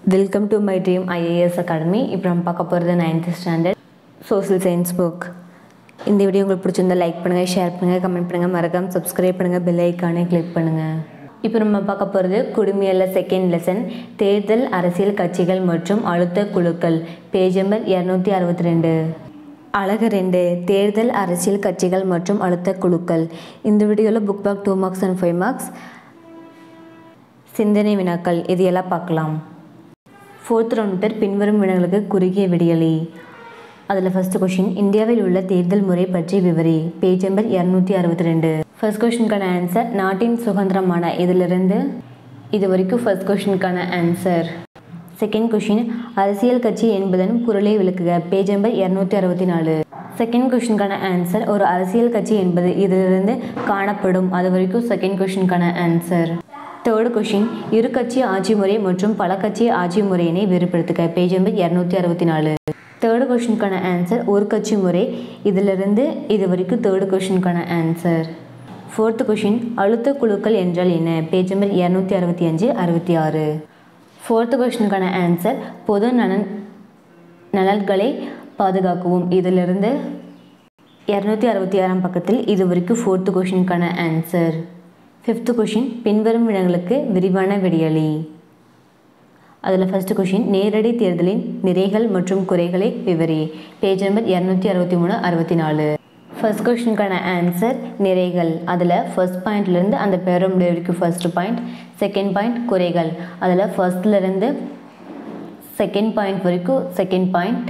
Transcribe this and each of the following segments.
welcome to my dream IAS academy இப்போ நம்ம பார்க்க போகிறது ninth standard social science book இந்த வீடியோ உங்களுக்கு பிடிச்சிருந்தா லைக் பண்ணுங்கள் ஷேர் பண்ணுங்கள் கமெண்ட் பண்ணுங்கள் மறக்காம சப்ஸ்கிரைப் பண்ணுங்கள் பெல் ஐக்கானே கிளிக் பண்ணுங்கள் இப்போ நம்ம பார்க்க போகிறது குடுமியல்ல செகண்ட் லெசன் தேர்தல் அரசியல் கட்சிகள் மற்றும் அழுத்த குழுக்கள் பேஜ் நம்பர் இரநூத்தி அறுபத்தி ரெண்டு அழகு ரெண்டு தேர்தல் அரசியல் கட்சிகள் மற்றும் அழுத்த குழுக்கள் இந்த வீடியோவில் book back two marks and five marks சிந்தனை வினாக்கள் இது எல்லாம் பார்க்கலாம் ஃபோர்த் ரவுண்டர் பின்வரும் வினாங்களுக்கு குறுகிய விடியலி அதில் ஃபர்ஸ்ட் கொஷின் இந்தியாவில் உள்ள தேர்தல் முறை பற்றி விவரி பேஜ் நம்பர் இரநூத்தி அறுபத்தி ரெண்டு ஃபர்ஸ்ட் கொஷினுக்கான ஆன்சர் நாட்டின் சுதந்திரமான இதிலிருந்து இது வரைக்கும் ஃபர்ஸ்ட் கொஷினுக்கான ஆன்சர் செகண்ட் கொஷின் அரசியல் கட்சி என்பதன் பொருளை விளக்குக பேஜ் நம்பர் இரநூத்தி அறுபத்தி நாலு செகண்ட் கொஷினுக்கான ஆன்சர் ஒரு அரசியல் கட்சி என்பது இதிலிருந்து காணப்படும் அது வரைக்கும் செகண்ட் கொஷினுக்கான ஆன்சர் தேர்ட் கொஷின் இரு கட்சி ஆட்சி முறை மற்றும் பல கட்சி ஆட்சி முறையினை வேறுபடுத்துக பேஜ் நம்பர் இரநூத்தி அறுபத்தி நாலு தேர்டு கொஷினுக்கான ஆன்சர் ஒரு கட்சி முறை இதிலிருந்து இது வரைக்கும் தேர்டு கொஷினுக்கான ஆன்சர் ஃபோர்த்து கொஷின் அழுத்த குழுக்கள் என்றால் என்ன பேஜ் நம்பர் இரநூத்தி அறுபத்தி அஞ்சு அறுபத்தி ஆறு ஃபோர்த்து கொஷினுக்கான ஆன்சர் பொது நலன் நலன்களை பாதுகாக்கவும் இதிலிருந்து இரநூத்தி அறுபத்தி ஆறாம் பக்கத்தில் இது வரைக்கும் ஃபோர்த்து கொஷினுக்கான ஆன்சர் ஃபிஃப்த்து கொஷின் பின்வரும் வினங்களுக்கு விரிவான விடியலி அதில் ஃபஸ்ட்டு கொஷின் நேரடி தேர்தலின் நிறைகள் மற்றும் குறைகளை விவரி பேஜ் நம்பர் இரநூத்தி அறுபத்தி மூணு அறுபத்தி நாலு ஃபர்ஸ்ட் கொஷினுக்கான ஆன்சர் நிறைகள் அதில் ஃபர்ஸ்ட் பாயிண்ட்லேருந்து அந்த பேரம் வரைக்கும் ஃபர்ஸ்ட் பாயிண்ட் செகண்ட் பாயிண்ட் குறைகள் அதில் ஃபர்ஸ்ட்லேருந்து செகண்ட் பாயிண்ட் வரைக்கும் செகண்ட் பாயிண்ட்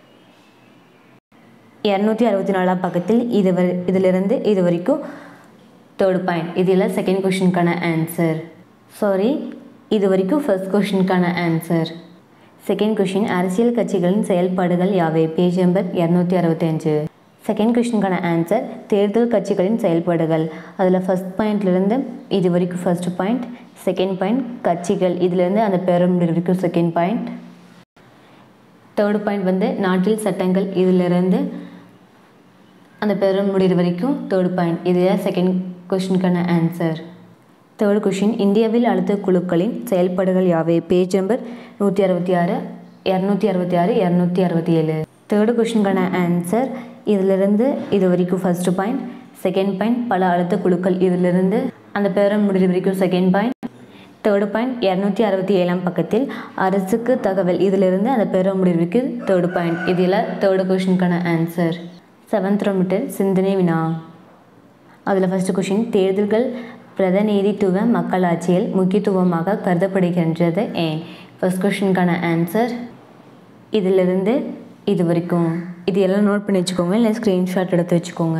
இரநூத்தி அறுபத்தி நாலாம் பக்கத்தில் இது வரை இதிலிருந்து இது வரைக்கும் தேர்ட் பாயிண்ட் இதில் செகண்ட் கொஷினுக்கான ஆன்சர் சாரி இது வரைக்கும் ஃபர்ஸ்ட் கொஷினுக்கான ஆன்சர் செகண்ட் கொஷின் அரசியல் கட்சிகளின் செயல்பாடுகள் யாவை பேஜ் நம்பர் இரநூத்தி அறுபத்தஞ்சு செகண்ட் கொஷினுக்கான ஆன்சர் தேர்தல் கட்சிகளின் செயல்பாடுகள் அதில் ஃபஸ்ட் பாயிண்ட்லேருந்து இது வரைக்கும் ஃபர்ஸ்ட் பாயிண்ட் செகண்ட் பாயிண்ட் கட்சிகள் இதுலேருந்து அந்த பேரம் வரைக்கும் செகண்ட் பாயிண்ட் தேர்ட் பாயிண்ட் வந்து நாட்டில் சட்டங்கள் இதிலிருந்து அந்த பெரும் முடிகிற வரைக்கும் தேர்ட் பாயிண்ட் இதுதான் செகண்ட் கொஷினுக்கான ஆன்சர் தேர்ட் கொஷின் இந்தியாவில் அழுத்த குழுக்களின் செயல்பாடுகள் யாவை பேஜ் நம்பர் நூற்றி அறுபத்தி ஆறு இரநூத்தி அறுபத்தி ஆறு இரநூத்தி அறுபத்தி ஏழு தேர்டு கொஷினுக்கான ஆன்சர் இதிலிருந்து இது வரைக்கும் ஃபர்ஸ்ட் பாயிண்ட் செகண்ட் பாயிண்ட் பல அழுத்த குழுக்கள் இதிலிருந்து அந்த பேரம் முடிகிற வரைக்கும் செகண்ட் பாயிண்ட் தேர்டு பாயிண்ட் இரநூத்தி அறுபத்தி ஏழாம் பக்கத்தில் அரசுக்கு தகவல் இதிலிருந்து அந்த பேரம் முடிவிற்கு தேர்டு பாயிண்ட் இதில் தேர்டு கொஷினுக்கான ஆன்சர் செவன்த் மீட்டர் சிந்தனை வினா அதில் ஃபஸ்ட்டு கொஷின் தேர்தல்கள் பிரதிநிதித்துவ மக்களாட்சியில் முக்கியத்துவமாக கருதப்படுகின்றது ஏன் ஃபஸ்ட் கொஷினுக்கான ஆன்சர் இதிலிருந்து இது வரைக்கும் இது எல்லாம் நோட் பண்ணி வச்சுக்கோங்க இல்லை ஸ்க்ரீன்ஷாட் எடுத்து வச்சுக்கோங்க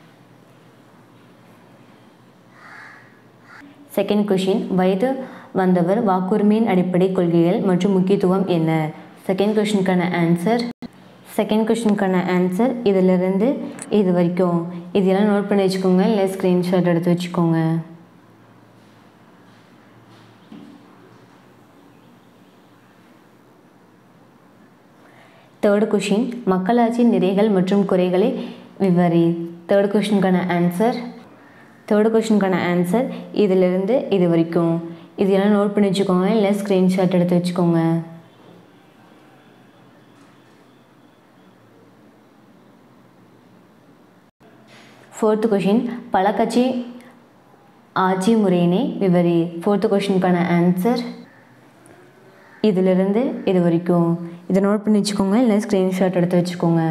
செகண்ட் கொஷின் வயது வந்தவர் வாக்குரிமையின் அடிப்படை கொள்கைகள் மற்றும் முக்கியத்துவம் என்ன செகண்ட் கொஷினுக்கான ஆன்சர் செகண்ட் கொஷினுக்கான ஆன்சர் இதிலிருந்து இது வரைக்கும் இதெல்லாம் நோட் பண்ணி வச்சுக்கோங்க இல்லை ஸ்க்ரீன்ஷாட் எடுத்து வச்சுக்கோங்க தேர்டு கொஷின் மக்களாட்சி நிறைகள் மற்றும் குறைகளை விவரி தேர்டு கொஷினுக்கான ஆன்சர் தேர்டு கொஷினுக்கான ஆன்சர் இதிலிருந்து இது வரைக்கும் இதெல்லாம் நோட் பண்ணி வச்சுக்கோங்க இல்லை ஸ்க்ரீன்ஷாட் எடுத்து வச்சுக்கோங்க ஃபோர்த்து கொஷின் பல கட்சி ஆட்சி முறையினை விவரி ஃபோர்த்து கொஷினுக்கான ஆன்சர் இதிலிருந்து இது வரைக்கும் இதை நோட் பண்ணி வச்சுக்கோங்க இல்லை ஸ்க்ரீன்ஷாட் எடுத்து வச்சுக்கோங்க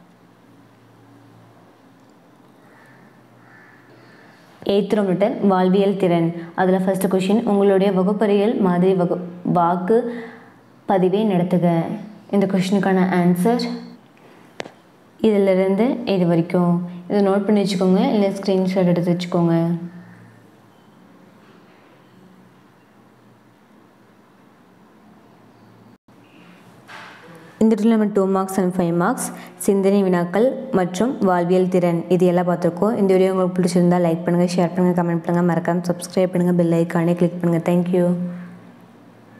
எய்த் மீட்டர் வாழ்வியல் திறன் அதில் ஃபஸ்ட்டு கொஷின் உங்களுடைய வகுப்பறையில் மாதிரி வகு வாக்கு பதிவை நடத்துக இந்த கொஷினுக்கான ஆன்சர் இதிலிருந்து இது வரைக்கும் இதை நோட் பண்ணி வச்சுக்கோங்க இல்லை ஸ்க்ரீன்ஷாட் எடுத்து வச்சுக்கோங்க இந்த இடத்துல நம்ம two marks and five marks சிந்தனை வினாக்கள் மற்றும் வாழ்வியல் திறன் இது எல்லாம் பார்த்துருக்கோம் இந்த வீடியோ உங்களுக்கு பிடிச்சிருந்தா லைக் பண்ணுங்கள் ஷேர் பண்ணுங்கள் கமெண்ட் பண்ணுங்கள் மறக்காமல் சப்ஸ்கிரைப் பண்ணுங்கள் பெல் ஐக்கானே கிளிக் பண்ணுங்கள் தேங்க்யூ